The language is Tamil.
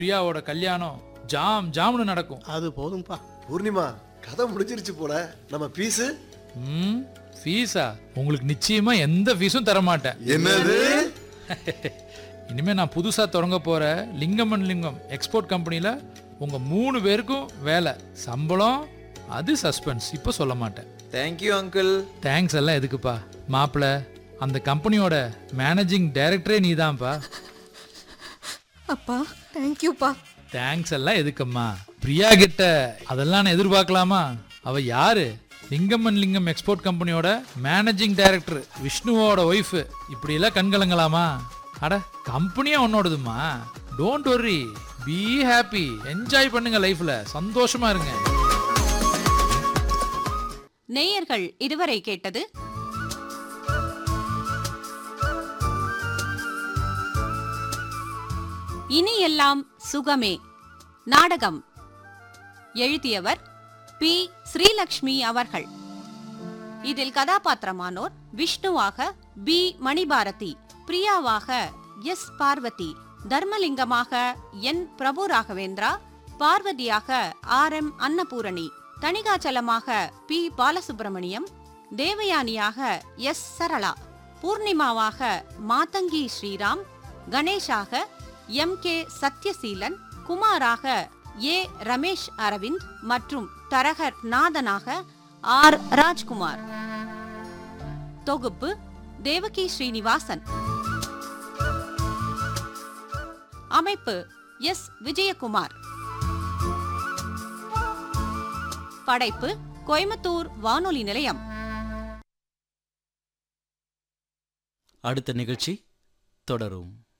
பிரியாவோட கல்யாணம் ஜாம் ஜாம்னு நடக்கும் அது போதும்பா பூர்ணிமா கதை முடிஞ்சிருச்சு போல நம்ம பீஸு ம் ஃபீஸா உங்களுக்கு நிச்சயமா எந்த ஃபீஸும் தர மாட்டேன் என்னது இனிமே நான் புதுசா தொடங்க போற லிங்கம் அண்ட் லிங்கம் எக்ஸ்போர்ட் கம்பெனில உங்க மூணு பேருக்கும் வேலை சம்பளம் அது சஸ்பென்ஸ் இப்போ சொல்ல மாட்டேன் தேங்க்யூ அங்கிள் தேங்க்ஸ் எல்லாம் எதுக்குப்பா மாப்பிள அந்த கம்பெனியோட மேனேஜிங் டைரக்டரே நீதான்ப்பா அப்பா தேங்க்யூப்பா தேங்க்ஸ் எல்லாம் எதுக்கம்மா பிரியா கிட்ட அதெல்லாம் நான் எதிர்பார்க்கலாமா அவ யாரு லிங்கம் அண்ட் லிங்கம் எக்ஸ்போர்ட் கம்பெனியோட மேனேஜிங் டைரக்டர் விஷ்ணுவோட ஒய்ஃப் இப்படி எல்லாம் கண்கலங்கலாமா அட கம்பெனியே உன்னோடதுமா don't worry be happy enjoy பண்ணுங்க லைஃப்ல சந்தோஷமா இருங்க நேயர்கள் இதுவரை கேட்டது இனி எல்லாம் சுகமே நாடகம் எழுதியவர் பி ஸ்ரீலக்ஷ்மி அவர்கள் இதில் கதாபாத்திரமானோர் விஷ்ணுவாக பி மணிபாரதி பிரியாவாக எஸ் பார்வதி தர்மலிங்கமாக என் பிரபு ராகவேந்திரா பார்வதியாக ஆர் எம் அன்னபூரணி தணிகாச்சலமாக பி பாலசுப்பிரமணியம் தேவயானியாக எஸ் சரளா பூர்ணிமாவாக மாதங்கி ஸ்ரீராம் கணேஷாக எம் கே சத்யசீலன் குமாராக ஏ ரமேஷ் அரவிந்த் மற்றும் தரகர் நாதனாக ஆர் ராஜ்குமார் தொகுப்பு தேவகி ஸ்ரீனிவாசன் அமைப்பு எஸ் விஜயகுமார் படைப்பு கோயம்புத்தூர் வானொலி நிலையம் அடுத்த நிகழ்ச்சி தொடரும்